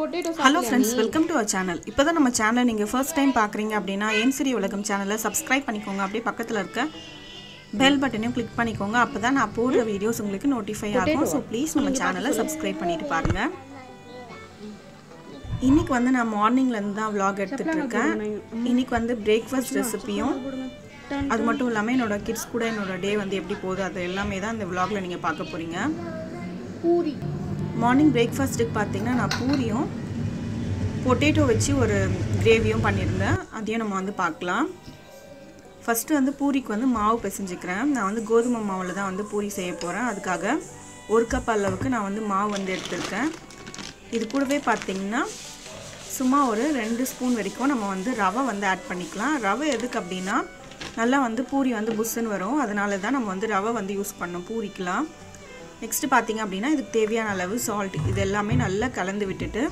potato hello friends welcome to our channel இப்போ தான் நம்ம சேனலை நீங்கள் ஃபர்ஸ்ட் டைம் பார்க்குறீங்க அப்படின்னா என் சிறி உலகம் சேனலை சப்ஸ்கிரைப் பண்ணிக்கோங்க அப்படியே பக்கத்தில் இருக்க பெல் பட்டனையும் கிளிக் பண்ணிக்கோங்க அப்போ தான் நான் போடுற வீடியோஸ் உங்களுக்கு நோட்டிஃபை ஆகும் ஸோ ப்ளீஸ் நம்ம சேனலை சப்ஸ்கிரைப் பண்ணிட்டு பாருங்கள் இன்னைக்கு வந்து நான் மார்னிங்லேருந்து தான் vlog எடுத்துகிட்டு இருக்கேன் இன்னைக்கு வந்து பிரேக்ஃபாஸ்ட் ரெசிபியும் அது மட்டும் இல்லாமல் என்னோட கிட்ஸ் கூட என்னோட டே வந்து எப்படி போகுது அது எல்லாமே தான் இந்த vlogல நீங்கள் பார்க்க போகிறீங்க பூரி மார்னிங் பிரேக்ஃபாஸ்ட்டுக்கு பார்த்தீங்கன்னா நான் பூரியும் பொட்டேட்டோ வச்சு ஒரு கிரேவியும் பண்ணியிருந்தேன் அதையும் நம்ம வந்து பார்க்கலாம் ஃபஸ்ட்டு வந்து பூரிக்கு வந்து மாவு பிசைஞ்சுக்கிறேன் நான் வந்து கோதுமை மாவில் தான் வந்து பூரி செய்ய போகிறேன் அதுக்காக ஒரு கப் அளவுக்கு நான் வந்து மாவு வந்து எடுத்திருக்கேன் இது கூடவே பார்த்தீங்கன்னா சும்மா ஒரு ரெண்டு ஸ்பூன் வரைக்கும் நம்ம வந்து ரவை வந்து ஆட் பண்ணிக்கலாம் ரவை எதுக்கு அப்படின்னா நல்லா வந்து பூரி வந்து புஷ்ஷுன்னு வரும் அதனால தான் நம்ம வந்து ரவை வந்து யூஸ் பண்ணோம் பூரிக்கலாம் நெக்ஸ்ட்டு பார்த்தீங்க அப்படின்னா இதுக்கு தேவையான அளவு சால்ட் இது எல்லாமே நல்லா கலந்து விட்டுட்டு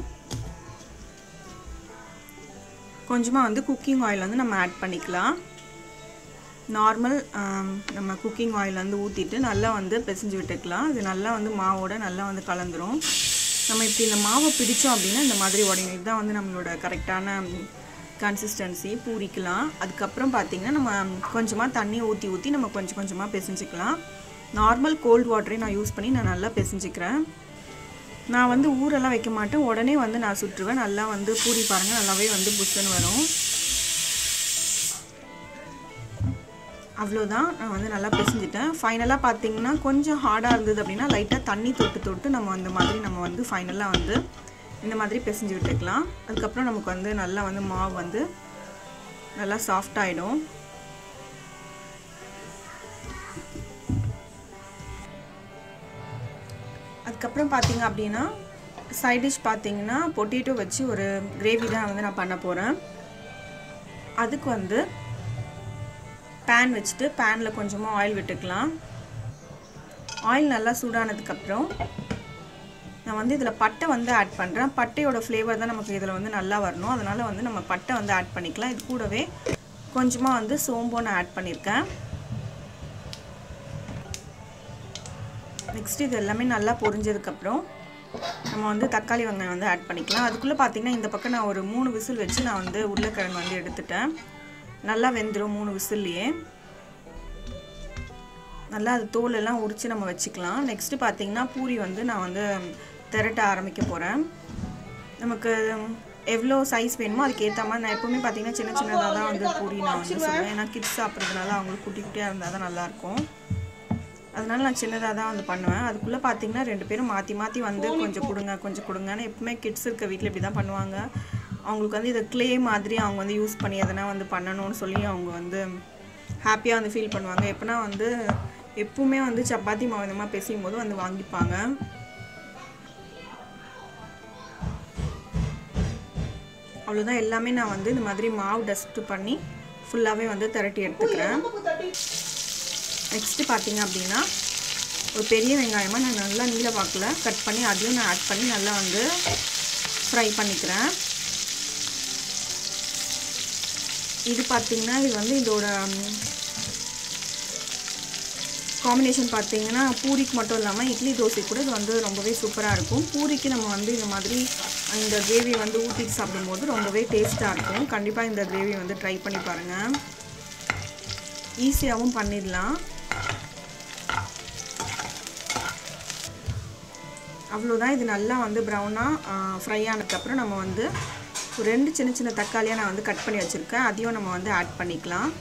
கொஞ்சமாக வந்து குக்கிங் ஆயில் வந்து நம்ம ஆட் பண்ணிக்கலாம் நார்மல் நம்ம குக்கிங் ஆயில் வந்து ஊற்றிட்டு நல்லா வந்து பிசைஞ்சு விட்டுக்கலாம் இது நல்லா வந்து மாவோட நல்லா வந்து கலந்துரும் நம்ம இப்படி இந்த மாவை பிடிச்சோம் அப்படின்னா இந்த மாதிரி உடையும் இதுதான் வந்து நம்மளோட கரெக்டான கன்சிஸ்டன்சி பூரிக்கலாம் அதுக்கப்புறம் பார்த்திங்கன்னா நம்ம கொஞ்சமாக தண்ணி ஊற்றி ஊற்றி நம்ம கொஞ்சம் கொஞ்சமாக பிசைஞ்சிக்கலாம் நார்மல் கோல்ட் வாட்டரே நான் யூஸ் பண்ணி நான் நல்லா பிசைஞ்சிக்கிறேன் நான் வந்து ஊரெல்லாம் வைக்க மாட்டேன் உடனே வந்து நான் சுற்றுவேன் நல்லா வந்து பூரி பாருங்கள் நல்லாவே வந்து புஷ்ஷுன்னு வரும் அவ்வளோதான் நான் வந்து நல்லா பிசைஞ்சிட்டேன் ஃபைனலாக பார்த்தீங்கன்னா கொஞ்சம் ஹார்டாக இருந்தது அப்படின்னா லைட்டாக தண்ணி தொட்டு தொட்டு நம்ம அந்த மாதிரி நம்ம வந்து ஃபைனலாக வந்து இந்த மாதிரி பிசைஞ்சு விட்டுக்கலாம் அதுக்கப்புறம் நமக்கு வந்து நல்லா வந்து மாவு வந்து நல்லா சாஃப்ட் ஆகிடும் அதுக்கப்புறம் பார்த்தீங்க அப்படின்னா சைட் டிஷ் பார்த்தீங்கன்னா பொட்டேட்டோ வச்சு ஒரு கிரேவி தான் வந்து நான் பண்ண போகிறேன் அதுக்கு வந்து பேன் வச்சுட்டு பேனில் கொஞ்சமாக ஆயில் விட்டுக்கலாம் ஆயில் நல்லா சூடானதுக்கப்புறம் நான் வந்து இதில் பட்டை வந்து ஆட் பண்ணுறேன் பட்டையோட ஃப்ளேவர் தான் நமக்கு இதில் வந்து நல்லா வரணும் அதனால் வந்து நம்ம பட்டை வந்து ஆட் பண்ணிக்கலாம் இது கூடவே கொஞ்சமாக வந்து சோம்பு நான் ஆட் பண்ணியிருக்கேன் நெக்ஸ்ட் இது எல்லாமே நல்லா பொரிஞ்சதுக்கப்புறம் நம்ம வந்து தக்காளி வெங்காயம் வந்து ஆட் பண்ணிக்கலாம் அதுக்குள்ளே பார்த்தீங்கன்னா இந்த பக்கம் நான் ஒரு மூணு விசில் வச்சு நான் வந்து உருளைக்கிழங்கு வந்து எடுத்துட்டேன் நல்லா வெந்துடும் மூணு விசில்லையே நல்லா அது தோல் எல்லாம் உரித்து நம்ம வச்சுக்கலாம் நெக்ஸ்ட்டு பார்த்தீங்கன்னா பூரி வந்து நான் வந்து திரட்ட ஆரம்பிக்க போகிறேன் நமக்கு எவ்வளோ சைஸ் வேணுமோ அதுக்கு ஏற்ற மாதிரி நான் எப்போவுமே பார்த்தீங்கன்னா சின்ன சின்னதாக தான் வந்து பூரி நான் வந்து சொல்லுவேன் ஏன்னா கிட்ஸ் சாப்பிட்றதுனால அவங்களுக்கு குட்டி குட்டியாக இருந்தால் தான் நல்லாயிருக்கும் அதனால நான் சின்னதாக தான் வந்து பண்ணுவேன் அதுக்குள்ளே பார்த்தீங்கன்னா ரெண்டு பேரும் மாற்றி மாற்றி வந்து கொஞ்சம் கொடுங்க கொஞ்சம் கொடுங்கன்னு எப்பவுமே கிட்ஸ் இருக்க வீட்டில் இப்படி தான் பண்ணுவாங்க அவங்களுக்கு வந்து இதை க்ளே மாதிரி அவங்க வந்து யூஸ் பண்ணி எதனா வந்து பண்ணணும்னு சொல்லி அவங்க வந்து ஹாப்பியாக வந்து ஃபீல் பண்ணுவாங்க எப்போனா வந்து எப்பவுமே வந்து சப்பாத்தி மாவு இந்த மாதிரி பிசையும் போது வந்து வாங்கிப்பாங்க அவ்வளோதான் எல்லாமே நான் வந்து இந்த மாதிரி மாவு டஸ்ட்டு பண்ணி ஃபுல்லாகவே வந்து திரட்டி எடுத்துக்கிறேன் நெக்ஸ்ட்டு பார்த்தீங்க அப்படின்னா ஒரு பெரிய வெங்காயமாக நான் நல்லா நீல வாக்கில் கட் பண்ணி அதையும் நான் ஆட் பண்ணி நல்லா வந்து ஃப்ரை பண்ணிக்கிறேன் இது பார்த்திங்கன்னா இது வந்து இதோட காம்பினேஷன் பார்த்தீங்கன்னா பூரிக்கு மட்டும் இல்லாமல் இட்லி தோசை கூட இது வந்து ரொம்பவே சூப்பராக இருக்கும் பூரிக்கு நம்ம வந்து இந்த மாதிரி இந்த கிரேவி வந்து ஊற்றிட்டு சாப்பிடும்போது ரொம்பவே டேஸ்ட்டாக இருக்கும் கண்டிப்பாக இந்த கிரேவி வந்து ட்ரை பண்ணி பாருங்கள் ஈஸியாகவும் பண்ணிடலாம் அவ்வளோதான் இது நல்லா வந்து ப்ரௌனாக ஃப்ரை ஆனதுக்கப்புறம் நம்ம வந்து ஒரு ரெண்டு சின்ன சின்ன தக்காளியாக நான் வந்து கட் பண்ணி வச்சுருக்கேன் அதையும் நம்ம வந்து ஆட் பண்ணிக்கலாம்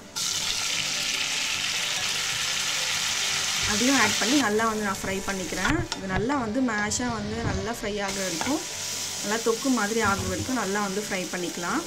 அதையும் ஆட் பண்ணி நல்லா வந்து நான் ஃப்ரை பண்ணிக்கிறேன் இது நல்லா வந்து மேஷாக வந்து நல்லா ஃப்ரை ஆகிற வரைக்கும் நல்லா தொக்கு மாதிரி ஆகுற வரைக்கும் நல்லா வந்து ஃப்ரை பண்ணிக்கலாம்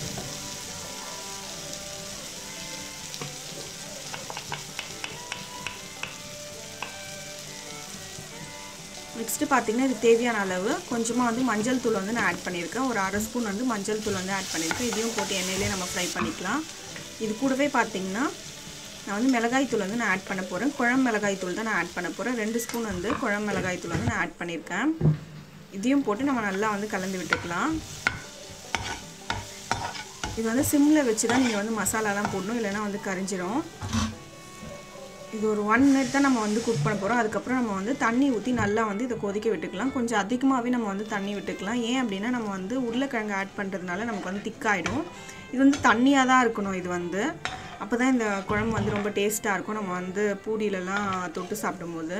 நெக்ஸ்ட்டு பார்த்தீங்கன்னா இது தேவையான அளவு கொஞ்சமாக வந்து மஞ்சள் தூள் வந்து நான் ஆட் பண்ணியிருக்கேன் ஒரு அரை ஸ்பூன் வந்து மஞ்சள் தூள் வந்து ஆட் பண்ணியிருக்கேன் இதையும் போட்டு எண்ணெயிலே நம்ம ஃப்ரை பண்ணிக்கலாம் இது கூடவே பார்த்தீங்கன்னா நான் வந்து மிளகாய் தூள் வந்து நான் ஆட் பண்ண போகிறேன் குழம்பு மிளகாய் தூள் தான் நான் ஆட் பண்ண போகிறேன் ரெண்டு ஸ்பூன் வந்து குழம்பு மிளகாய் தூள் வந்து நான் ஆட் பண்ணியிருக்கேன் இதையும் போட்டு நம்ம நல்லா வந்து கலந்து விட்டுக்கலாம் இது வந்து சிம்மில் வச்சு தான் நீங்கள் வந்து மசாலாலாம் போடணும் இல்லைன்னா வந்து கரிஞ்சிரும் இது ஒரு ஒன் மினிட் தான் நம்ம வந்து குக் பண்ண போகிறோம் அதுக்கப்புறம் நம்ம வந்து தண்ணி ஊற்றி நல்லா வந்து இதை கொதிக்க விட்டுக்கலாம் கொஞ்சம் அதிகமாகவே நம்ம வந்து தண்ணி விட்டுக்கலாம் ஏன் அப்படின்னா நம்ம வந்து உருளைக்கிழங்கு ஆட் பண்ணுறதுனால நமக்கு வந்து திக்காயிடும் இது வந்து தண்ணியாக தான் இருக்கணும் இது வந்து அப்போ தான் இந்த குழம்பு வந்து ரொம்ப டேஸ்ட்டாக இருக்கும் நம்ம வந்து பூரியிலலாம் தொட்டு சாப்பிடும்போது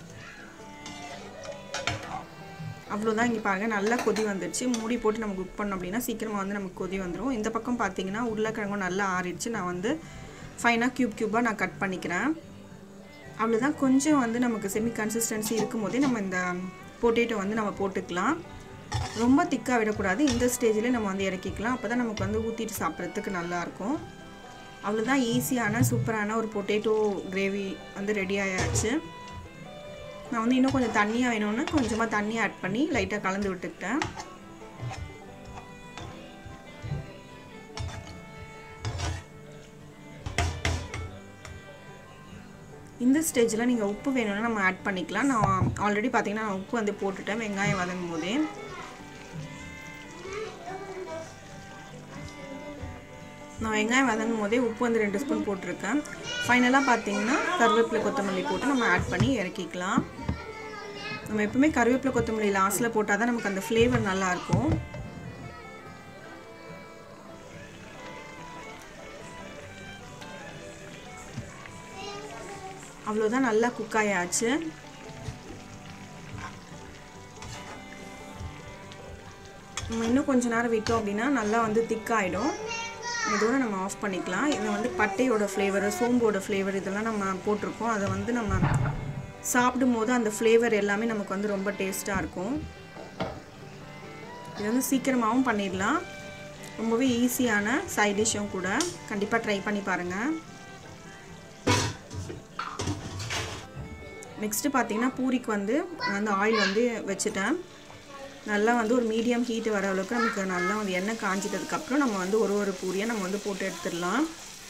அவ்வளோதான் இங்கே பாருங்கள் நல்லா கொதி வந்துடுச்சு மூடி போட்டு நம்ம குக் பண்ணோம் அப்படின்னா சீக்கிரமாக வந்து நமக்கு கொதி வந்துடும் இந்த பக்கம் பார்த்தீங்கன்னா உருளைக்கிழங்கும் நல்லா ஆறிடுச்சு நான் வந்து ஃபைனாக க்யூப் க்யூப்பாக நான் கட் பண்ணிக்கிறேன் அவ்வளோதான் கொஞ்சம் வந்து நமக்கு செமி கன்சிஸ்டன்சி இருக்கும் போதே நம்ம இந்த பொட்டேட்டோ வந்து நம்ம போட்டுக்கலாம் ரொம்ப திக்காக விடக்கூடாது இந்த ஸ்டேஜில் நம்ம வந்து இறக்கிக்கலாம் அப்போ தான் நமக்கு வந்து ஊற்றிட்டு சாப்பிட்றதுக்கு நல்லாயிருக்கும் அவ்வளோதான் ஈஸியான சூப்பரான ஒரு பொட்டேட்டோ கிரேவி வந்து ரெடி ஆயாச்சு நான் வந்து இன்னும் கொஞ்சம் தண்ணியாக வேணும்னு கொஞ்சமாக தண்ணி ஆட் பண்ணி லைட்டாக கலந்து விட்டுக்கிட்டேன் இந்த ஸ்டேஜில் நீங்கள் உப்பு வேணும்னா நம்ம ஆட் பண்ணிக்கலாம் நான் ஆல்ரெடி பார்த்தீங்கன்னா நான் உப்பு வந்து போட்டுட்டேன் வெங்காயம் வதங்கும் போதே நான் வெங்காயம் வதங்கும் போதே உப்பு வந்து ரெண்டு ஸ்பூன் போட்டிருக்கேன் ஃபைனலாக பார்த்தீங்கன்னா கருவேப்பிலை கொத்தமல்லி போட்டு நம்ம ஆட் பண்ணி இறக்கிக்கலாம் நம்ம எப்பவுமே கருவேப்பிலை கொத்தமல்லி லாஸ்ட்டில் போட்டால் தான் நமக்கு அந்த ஃப்ளேவர் நல்லாயிருக்கும் அவ்வளோதான் நல்லா குக் ஆயாச்சு நம்ம இன்னும் கொஞ்ச நேரம் விட்டோம் அப்படின்னா நல்லா வந்து திக்காயிடும் இதோட நம்ம ஆஃப் பண்ணிக்கலாம் இதில் வந்து பட்டையோட ஃப்ளேவர் சோம்போட ஃப்ளேவர் இதெல்லாம் நம்ம போட்டிருக்கோம் அதை வந்து நம்ம சாப்பிடும் போது அந்த ஃப்ளேவர் எல்லாமே நமக்கு வந்து ரொம்ப டேஸ்ட்டாக இருக்கும் இது வந்து சீக்கிரமாகவும் பண்ணிடலாம் ரொம்பவே ஈஸியான சைட் டிஷ்ஷும் கூட கண்டிப்பாக ட்ரை பண்ணி பாருங்கள் நெக்ஸ்ட்டு பார்த்தீங்கன்னா பூரிக்கு வந்து நான் வந்து ஆயில் வந்து வச்சுட்டேன் நல்லா வந்து ஒரு மீடியம் ஹீட் வர அளவுக்கு நமக்கு நல்லா வந்து எண்ணெய் காஞ்சிட்டதுக்கப்புறம் நம்ம வந்து ஒரு ஒரு பூரியை நம்ம வந்து போட்டு எடுத்துடலாம்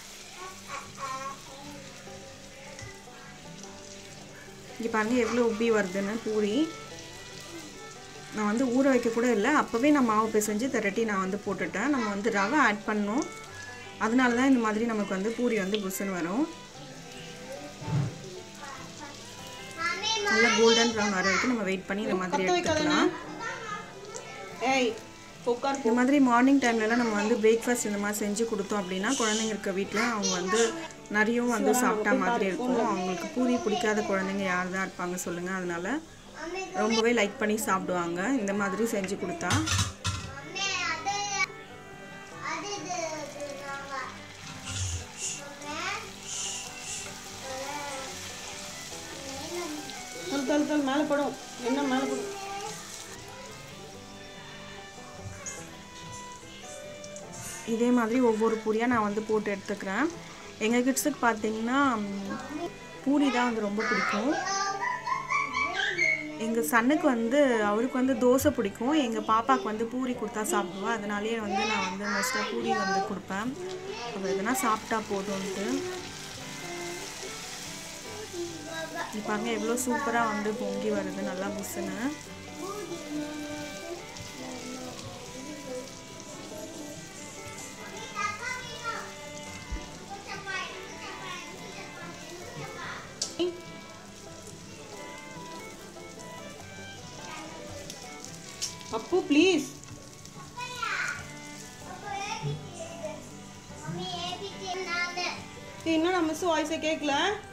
இங்கே பாருங்கள் எவ்வளோ உப்பி வருதுன்னு பூரி நான் வந்து ஊற வைக்க கூட இல்லை அப்போவே நான் மாவு பிசைஞ்சு திரட்டி நான் வந்து போட்டுட்டேன் நம்ம வந்து ரவை ஆட் பண்ணோம் அதனால தான் இந்த மாதிரி நமக்கு வந்து பூரி வந்து புசுன்னு வரும் நல்லா கோல்டன் ப்ரௌன் வர வரைக்கும் நம்ம வெயிட் பண்ணி இந்த மாதிரி எடுத்துக்கலாம் ஏய் உட்கார் இந்த மாதிரி மார்னிங் டைம்லலாம் நம்ம வந்து பிரேக்ஃபாஸ்ட் இந்த மாதிரி செஞ்சு கொடுத்தோம் அப்படின்னா குழந்தைங்க இருக்க வீட்டில் அவங்க வந்து நிறையும் வந்து சாப்பிட்டா மாதிரி இருக்கும் அவங்களுக்கு பூரி பிடிக்காத குழந்தைங்க யார் தான் இருப்பாங்க சொல்லுங்கள் அதனால ரொம்பவே லைக் பண்ணி சாப்பிடுவாங்க இந்த மாதிரி செஞ்சு கொடுத்தா தல் தல் தல் மேலே படும் என்ன மேலே படும் இதே மாதிரி ஒவ்வொரு பூரியாக நான் வந்து போட்டு எடுத்துக்கிறேன் எங்கள் கிட்ஸுக்கு பார்த்தீங்கன்னா ம், பூரி தான் வந்து ரொம்ப பிடிக்கும் எங்கள் சன்னுக்கு வந்து அவருக்கு வந்து தோசை பிடிக்கும் எங்கள் பாப்பாவுக்கு வந்து பூரி கொடுத்தா சாப்பிடுவா அதனாலேயே வந்து நான் வந்து மோஸ்ட்டாக பூரி வந்து கொடுப்பேன் அவர் எதனா சாப்பிட்டா போதும்ன்ட்டு இங்க பாருங்க எவ்வளோ சூப்பராக வந்து பொங்கி வருது நல்லா புசுன்னு அப்பு ப்ளீஸ் இன்னும் நான் மிஸ் வாய்ஸை கேட்கல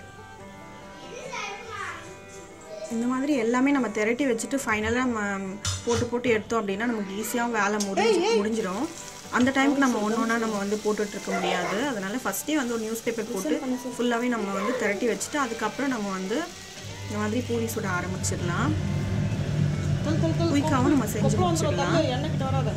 இந்த மாதிரி எல்லாமே நம்ம திரட்டி வச்சுட்டு ஃபைனலாக நம்ம போட்டு போட்டு எடுத்தோம் அப்படின்னா நமக்கு ஈஸியாக வேலை முடிஞ்சு முடிஞ்சிடும் அந்த டைமுக்கு நம்ம ஒன்று ஒன்றா நம்ம வந்து போட்டுட்டு இருக்க முடியாது அதனால ஃபஸ்ட்டே வந்து ஒரு நியூஸ் பேப்பர் போட்டு ஃபுல்லாகவே நம்ம வந்து திரட்டி வச்சுட்டு அதுக்கப்புறம் நம்ம வந்து இந்த மாதிரி பூரி சுட ஆரம்பிச்சிடலாம் தல் தல் தல் குயிக்காகவும் நம்ம செஞ்சு கொப்பளம் வந்துடும் முடிச்சிடலாம் தள்ளு எண்ணெய் கிட்ட வராத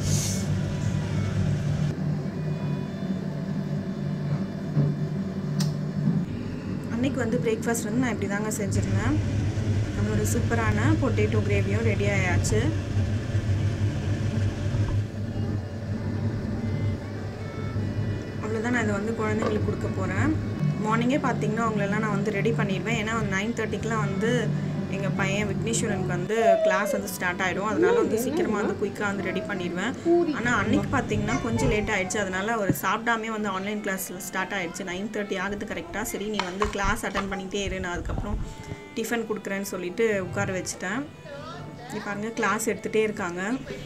அன்னைக்கு வந்து பிரேக்ஃபாஸ்ட் வந்து நான் இப்படி தாங்க செஞ்சுருந்தேன் நம்மளோட சூப்பரான பொட்டேட்டோ கிரேவியும் ரெடி ஆயாச்சு அவ்வளோதான் நான் இதை வந்து குழந்தைங்களுக்கு கொடுக்க போகிறேன் மார்னிங்கே பார்த்தீங்கன்னா அவங்களெல்லாம் நான் வந்து ரெடி பண்ணிடுவேன் ஏன்னா நைன் தேர்ட்டிக்கெலாம் வந்து எங்கள் பையன் விக்னேஸ்வரனுக்கு வந்து கிளாஸ் வந்து ஸ்டார்ட் ஆகிடும் அதனால வந்து சீக்கிரமாக வந்து குயிக்காக வந்து ரெடி பண்ணிடுவேன் ஆனால் அன்னைக்கு பார்த்தீங்கன்னா கொஞ்சம் லேட் ஆயிடுச்சு அதனால அவர் சாப்பிடாமே வந்து ஆன்லைன் கிளாஸ் ஸ்டார்ட் ஆயிடுச்சு நைன் தேர்ட்டி ஆகுது கரெக்டாக சரி நீ வந்து கிளாஸ் அட்டன் பண்ணிகிட்டே இரு நான் அதுக்கப்புறம் டிஃபன் கொடுக்குறேன்னு சொல்லிட்டு உட்கார வச்சுட்டேன் நீ பாருங்க கிளாஸ் எடுத்துகிட்டே இருக்காங்க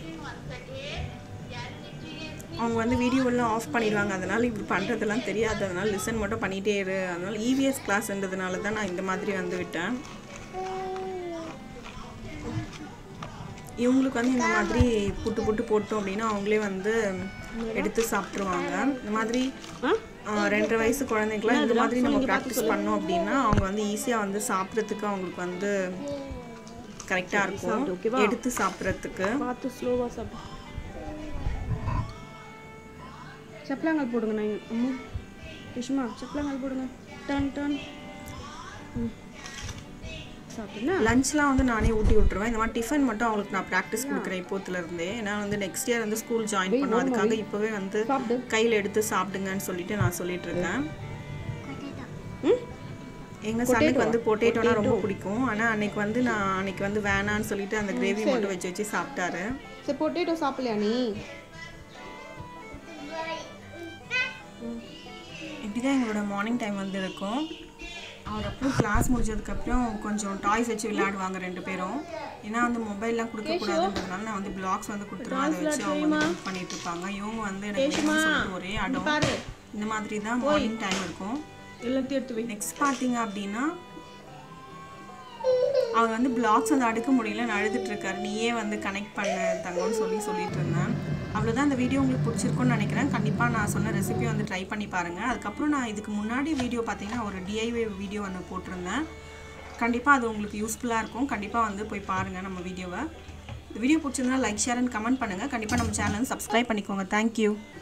அவங்க வந்து வீடியோவெல்லாம் ஆஃப் பண்ணிடுவாங்க அதனால் இப்படி பண்ணுறதெல்லாம் தெரியாது அதனால் லிசன் மட்டும் பண்ணிகிட்டே இரு அதனால் இவிஎஸ் கிளாஸ்ன்றதுனால தான் நான் இந்த மாதிரி வந்து விட்டேன் இவங்களுக்கு வந்து இந்த மாதிரி புட்டு புட்டு போட்டோம் அப்படின்னா அவங்களே வந்து எடுத்து சாப்பிட்ருவாங்க இந்த மாதிரி ஆ, ரெண்டரை வயசு குழந்தைங்களாம் இந்த மாதிரி நம்ம ப்ராக்டிஸ் பண்ணோம் அப்படின்னா அவங்க வந்து ஈஸியாக வந்து சாப்பிட்றதுக்கு அவங்களுக்கு வந்து கரெக்டாக இருக்கும் எடுத்து சாப்பிட்றதுக்கு பார்த்து ஸ்லோவாக சாப்பிடு செப்பலாங்கால் போடுங்க நான் அம்மா ரிஷ்மா செப்பலாங்கால் போடுங்க டன் டன் சாப்பிட்டுனா லஞ்ச்லாம் வந்து நானே ஊட்டி விட்டுருவேன் இந்த மாதிரி டிஃபன் மட்டும் அவங்களுக்கு நான் ப்ராக்டிஸ் கொடுக்குறேன் இப்போத்துல இருந்தே ஏன்னா வந்து நெக்ஸ்ட் இயர் வந்து ஸ்கூல் ஜாயின் பண்ணும் அதுக்காக இப்போவே வந்து சாப்பிடு கையில் எடுத்து சாப்பிடுங்கன்னு சொல்லிட்டு நான் சொல்லிட்டு இருக்கேன் ம் எங்கள் சனுக்கு வந்து பொட்டேட்டோனா ரொம்ப பிடிக்கும் ஆனால் அன்னைக்கு வந்து நான் அன்னைக்கு வந்து வேணான்னு சொல்லிட்டு அந்த கிரேவி மட்டும் வச்சு வச்சு சாப்பிட்டாரு சரி பொட்டேட்டோ சாப்பிடலையா நீ இப்படி தான் எங்களோட மார்னிங் டைம் வந்து இருக்கும் அதுக்கப்புறம் கிளாஸ் முடிஞ்சதுக்கப்புறம் கொஞ்சம் டாய்ஸ் வச்சு விளையாடுவாங்க ரெண்டு பேரும் ஏன்னா வந்து மொபைல்லாம் கொடுக்கக்கூடாதுன்றதுனால நான் வந்து பிளாக்ஸ் வந்து கொடுத்துருவேன் அதை வச்சு அவங்க வந்து use பண்ணிட்டு இருப்பாங்க இவங்க வந்து எனக்கு வேணும்னு சொல்லிட்டு ஒரே அடம் பாரு இந்த மாதிரி தான் மார்னிங் டைம் இருக்கும் எல்லாத்தையும் எடுத்து வை நெக்ஸ்ட் பார்த்தீங்க அப்படின்னா அவர் வந்து பிளாக்ஸ் வந்து அடுக்க முடியல அழுதுட்டு இருக்காரு நீயே வந்து கனெக்ட் பண்ண தங்கம்னு சொல்லி சொல்லிட்டு இருந்தேன் அவ்வளோதான் இந்த வீடியோ உங்களுக்கு பிடிச்சிருக்கும்னு நினைக்கிறேன் கண்டிப்பாக நான் சொன்ன ரெசிபி வந்து ட்ரை பண்ணி பாருங்கள் அதுக்கப்புறம் நான் இதுக்கு முன்னாடி வீடியோ பார்த்தீங்கன்னா ஒரு டிஐவே வீடியோ ஒன்று போட்டிருந்தேன் கண்டிப்பாக அது உங்களுக்கு யூஸ்ஃபுல்லாக இருக்கும் கண்டிப்பாக வந்து போய் பாருங்கள் நம்ம வீடியோவை இந்த வீடியோ பிடிச்சிருந்தா லைக் ஷேர் அண்ட் கமெண்ட் பண்ணுங்கள் கண்டிப்பாக நம்ம சேனல் சப்ஸ்கிரைப் பண்ணிக்கோங்க தேங்க்யூ